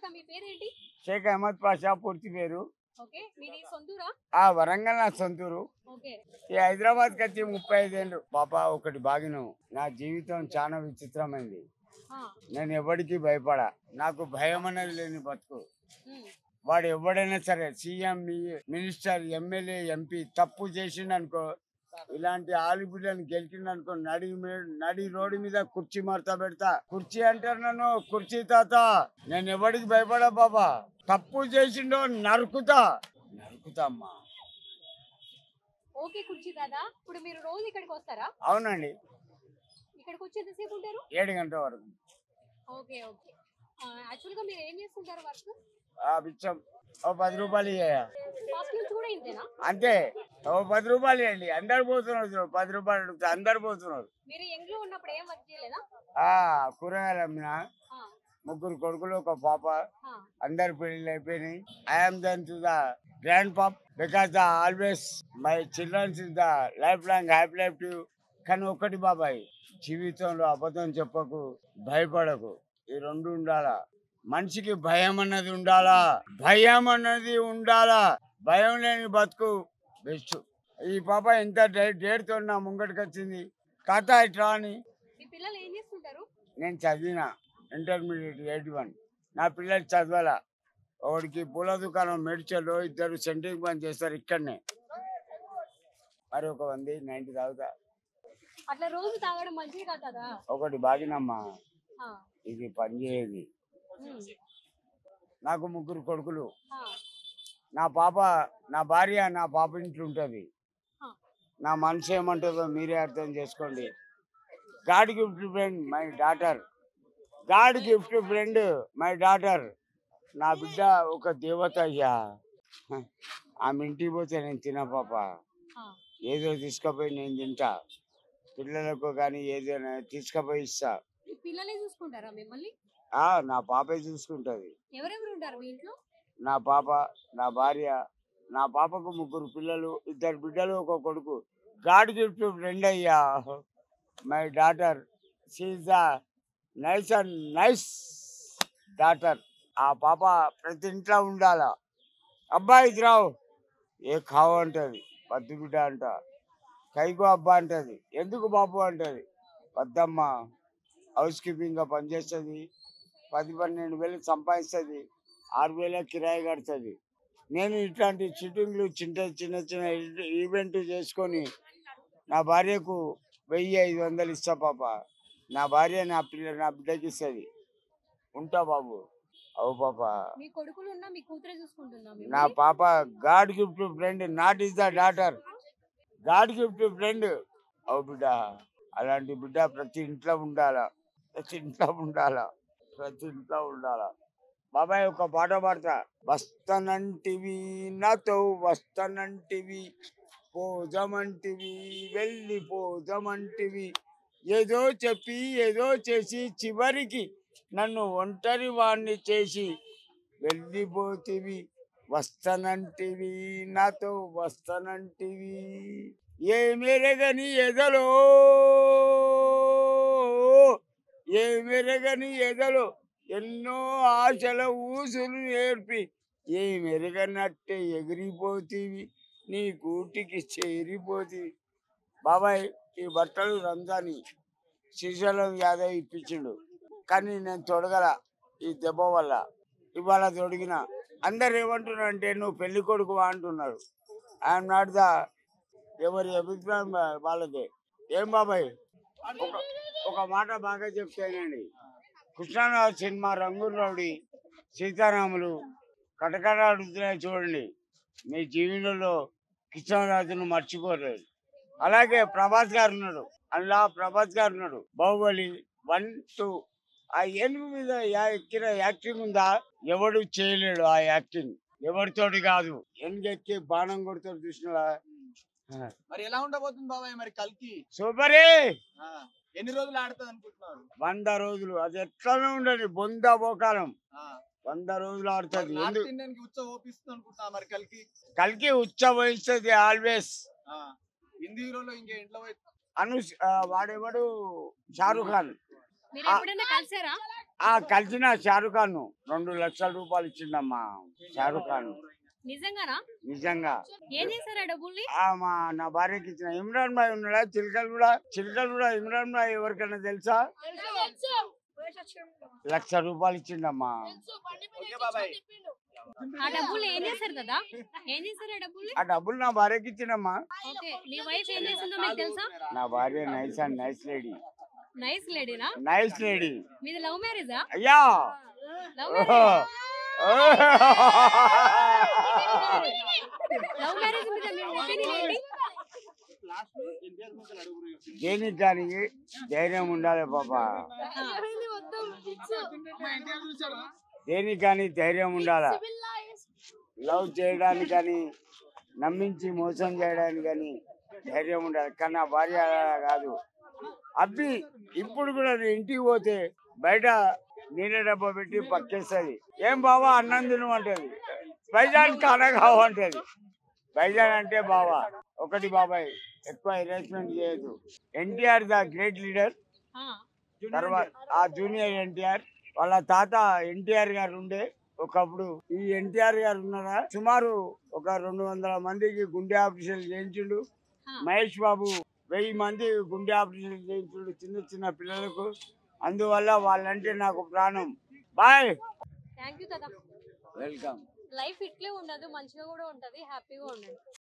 తాత మీ పేరేంటి షేక్ అహ్మద్ పాషా పూర్తి పేరు ఓకే మీది సొంతూరా ఆ వరంగల్ నా సొంతూరు ఓకే ఈ హైదరాబాద్ కి వచ్చి ముప్పై ఐదేళ్ళు పాప ఒకటి బాగిను నా జీవితం చాలా విచిత్రమైంది ఆ, నేను ఎవరికి భయపడా నాకు భయం అనేది లేని బతుకు ఉమ్, వాడు ఎవడైనా సరే సీఎం మినిస్టర్ ఎమ్మెల్యే ఎంపీ తప్పు చేసిండనుకో ఇలాంటి ఆలుబిడ్డను గెలిచిండనుకో నడి మీ- నడి రోడ్డు మీద కుర్చీ మడత పెడతా కుర్చీ అంటారు నన్ను కుర్చీ తాత నేను ఎవరికి భయపడా బాబా తప్పు చేసిండో నరుకుతా నరుకుతా అమ్మా ఓకే కుర్చీ దాదా ఇప్పుడు మీరు రోజు ఇక్కడికి వస్తారా అవునండి ఇక్కడికి వచ్చి ఎంతసేపు ఉంటారు ఏడు గంటల వరకు ఓకే ఓకే యాక్చువల్ గా మీరు ఏం చేస్తుంటారు వర్క్ ఆ బిచ్చం ఓ పది రూపాయలు ఇయ్యా ఫస్ట్ నుంచి కూడా ఇంతేనా అంతే ఓ పది రూపాయలు ఇవ్వండి అందరు పోతున్నారు చూడు, పది రూపాయలు అడిగితే అందరు పోతున్నారు మీరు యంగ్ లో ఉన్నప్పుడు ఏం వర్క్ చేయలేదా ఆ కూరగాయలు అమ్మినా ఆ, ముగ్గురు కొడుకులు ఒక పాప ఆ, అందరి పెళ్లి అయిపోయినాయి I'm than to the grand pop because the always my childrens is the life long happy life to కానీ ఒక్కటి బాబాయ్ జీవితంలో అబద్ధం చెప్పకు భయపడకు ఈ రెండు ఉండాలా మనిషికి భయం అన్నది ఉండాలా భయం అన్నది ఉండాలా భయం లేని బతుకు బెస్ట్ ఈ పాప ఎంత డేట్తో నా ముంగటికి వచ్చింది కథ ఇట్లా అని మీ పిల్లలు ఏం చేస్తుంటారు నేను చదివిన ఇంటర్మీడియట్ ఎయిటీ వన్ నా పిల్లలు చదవాల ఒకడికి పూల దుకాణం మెడిచల్ ఇద్దరు సెంట్రింగ్ పని చేస్తారు ఇక్కడనే మరి ఒక వంది నైన్టీ తాగుతా అట్లా రోజు తాగడం మంచిది కాదు కదా ఒకటి బాగినమ్మా ఆ, ఇది పని చేయదు ఉమ్, నాకు ముగ్గురు కొడుకులు ఆ, నా పాప నా భార్య నా పాప ఇంట్లో ఉంటుంది ఆ. నా మనసు ఏమంటుందో మీరే అర్థం చేసుకోండి God gift friend my daughter God gift friend my daughter నా బిడ్డ ఒక దేవత అయ్యా హ, ఆమె ఇంటికి పోతే నేను తిన పాప ఆ. ఏదో తీసుకుపోయి నేను తింటా పిల్లలకు కానీ ఏదైనా తీసుకుపోయి ఇస్తా మీ పిల్లలే చూసుకుంటారా మిమ్మల్ని ఆ, నా పాపే చూసుకుంటుంది ఎవరెవరు ఉంటారు మీ ఇంట్లో నా పాప నా భార్య నా పాపకు ముగ్గురు పిల్లలు ఇద్దరు బిడ్డలు ఒక కొడుకు గాడ్ గిఫ్ట్ ఫ్రెండ్ అయ్యా my daughter she the nice and nice daughter ఆ పాప ప్రతి ఇంట్లో ఉండాల అబ్బాయి రావు ఏ కావు అంటది పద్దు బిడ్డ అంట కైకో అబ్బా అంటది ఎందుకు బాబు అంటది వద్దమ్మ హౌస్ కీపింగ్గా పనిచేస్తుంది పది పన్నెండు వేలు సంపాదిస్తుంది ఆరు వేల కిరాయి కడుతుంది నేను ఇట్లాంటి షూటింగ్లు చిన్న చిన్న చిన్న ఈ- ఈవెంట్ చేసుకొని నా భార్యకు వెయ్యి ఐదు వందలు ఇస్తా పాప నా భార్య నా పిల్ల నా బిడ్డకి ఇస్తుంది ఉంటా బాబు అవు పాప మీ కొడుకులు ఉన్నా మీ కూతురే చూసుకుంటుందా నా మిమ్మల్ని? పాప God gift friend not is the daughter God gift friend అవు బిడ్డ అలాంటి బిడ్డ ప్రతి ఇంట్లో ఉండాలా ప్రతి ఇంట్లో ఉండాలా ప్రతి ఇంట్లో ఉండాలా బాబాయ్ ఒక పాట పాడతా వస్తానంటివి నాతో వస్తానంటివి పోజమంటివి వెళ్ళి పోజమంటివి ఏదో చెప్పి ఏదో చేసి చివరికి నన్ను ఒంటరి వాణ్ణి చేసి వెళ్ళిపోతివి వస్తానంటివి నాతో వస్తానంటివి ఏ మెరగని ఎదలో ఏ మెరగని ఎదలో ఎన్నో ఆశల ఊసులు నేర్పి ఏ మెరగనట్టే ఎగిరిపోతీవి నీ కూటికి చేరిపోతీవి బాబాయ్ ఈ బట్టలు రంజాని శ్రీశైలం యాదవ్ ఇప్పించిండు కానీ నేను తొడగల ఈ దెబ్బ వల్ల ఇవాళ తొడిగిన అందరు ఏమంటున్నారు అంటే నువ్వు పెళ్లి కొడుకు అంటున్నారు ఐఎమ్ నాట్ ద ఎవరి అభిప్రాయం వా- వాళ్ళదే ఏం బాబాయ్ ఒక ఒక మాట బాగా చెప్తానండి కృష్ణారావు సినిమా రంగుల రౌడి సీతారాములు కటకటాడుతున్నాయి చూడండి మీ జీవితంలో కృష్ణరాజును మర్చిపోలేదు అలాగే ప్రభాస్ గారు ఉన్నాడు అలా ప్రభాస్ గారు ఉన్నాడు బాహుబలి వన్ టూ ఆ ఏనుగు మీద యా- ఎక్కిన యాక్టింగ్ ఉందా ఎవడు చేయలేడు ఆ యాక్టింగ్ ఎవరితోటి కాదు ఎన్గెక్కి బాణం కొడుతాడు చూసినా మరి ఎలా ఉండబోతుంది బాబాయ్ మరి కల్కి సూపరే ఆ, ఎన్ని రోజులు ఆడుతుంది అనుకుంటున్నారు వంద రోజులు అది ఎట్లనే ఉండదు బొంద బోకాలం ఆ, వంద రోజులు ఆడుతుంది నార్త్ ఎందుకు ఇండియన్ కి ఉత్సవ ఓపిస్తుంది అనుకుంటున్నా మరి కల్కి కలికి ఉచ్చ వహిస్తుంది ఆల్వేస్ ఆ, హిందీ హీరోలో ఇంకే ఇంట్లో పోయి అను వాడెవడు షారుఖ్ ఖాన్ మీరు ఆ. ఎప్పుడైనా కలిసారా ఆ కలిసిన షారుఖ్ ఖాన్ రెండు లక్షల రూపాయలు ఇచ్చిండమ్మా షారుఖ్ ఖాన్ నిజంగానా నిజంగా ఏం చేశారు ఆ డబ్బుల్ని ఆ మా నా భార్యకి ఇచ్చిన ఇమ్రాన్ భాయ్ ఉన్నాడా చిలకలు కూడా చిలకలు కూడా ఇమ్రాన్ భాయ్ ఎవరికైనా తెలుసా లక్ష రూపాయలు ఇచ్చిండమ్మా ఓకే బాబాయ్ ఆ డబ్బులు ఏం చేశారు కదా ఏం చేశారు ఆ డబ్బుల్ని ఆ డబ్బులు నా భార్యకి ఇచ్చినమ్మా ఓకే మీ వైఫ్ ఏం చేసిందో మీకు తెలుసా నా భార్య nice and nice lady nice లేడీనా నైస్ లేడీ మీది లవ్ మ్యారేజా అయ్యా లవ్ ఓహో. లవ్ మ్యారేజ్ మీద మీ ఒపీనియన్ ఏంటి దేనికి కానీ ధైర్యం ఉండాలి పాప దేనికి కానీ ధైర్యం ఉండాలి లవ్ చేయడానికి కానీ నమ్మించి మోసం చేయడానికి కానీ ధైర్యం ఉండాలి కానీ నా భార్య అలా కాదు అబ్బి ఇప్పుడు కూడా నేను ఇంటికి పోతే బయట నీళ్ళ డబ్బా పెట్టి పక్కేస్తుంది ఏం బావా అన్నం తినమంటది బైజాన్ కానా కావంటది బైజాన్ అంటే బావా ఒకటి బాబాయ్ ఎక్కువ హెరాస్మెంట్ చేయదు ఎన్టీఆర్ ద గ్రేట్ లీడర్ ఆ, తర్వాత ఆ జూనియర్ ఎన్టీఆర్ వాళ్ళ తాత ఎన్టీఆర్ గారు ఉండే ఒకప్పుడు ఈ ఎన్టీఆర్ గారు ఉన్నారా సుమారు ఒక రెండు వందల మందికి గుండె ఆపరేషన్ చేయించుండు ఆ. మహేష్ బాబు వెయ్యి మంది గుండె ఆపరేషన్ చేయించుండు చిన్న చిన్న పిల్లలకు అందువల్ల వాళ్ళంటే నాకు ప్రాణం బాయ్ థ్యాంక్ యూ కదా వెల్కమ్ లైఫ్ ఇట్లే ఉండదు మంచిగా కూడా ఉంటది హ్యాపీగా ఉండండి